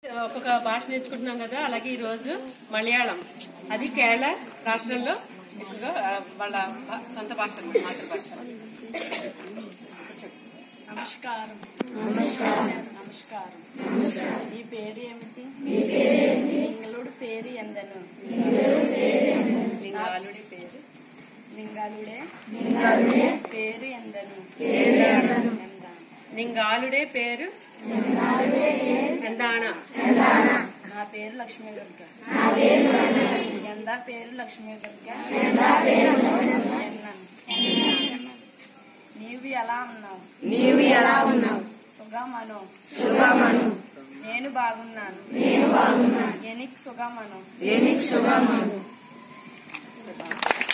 ఒక్కొక్క భాష నేర్చుకుంటున్నాం కదా అలాగే ఈ రోజు మలయాళం అది కేరళ రాష్ట్రంలో ఎక్కువగా ఆ, వాళ్ళ భా- సొంత భాష అన్నమాట, మాతృభాష నమస్కారం నమస్కారం నీ పేరు ఏమిటి నింగళుడు పేరు ఎందను లింగాలుడి పేరు లింగాలుడే పేరు ఎందను ఎందాను. లింగాలుడే పేరు ఎందాణ నా పేరు లక్ష్మీ దుర్గ ఎందా పేరు లక్ష్మీ దుర్గ ఎన్నాను. నీవు ఎలా ఉన్నావు నీవు ఎలా ఉన్నావు సుగమను సుగమను నేను బాగున్నాను నేను బాగున్నాను ఎనిక్ సుగమను ఎనికి సుగమను సుగమను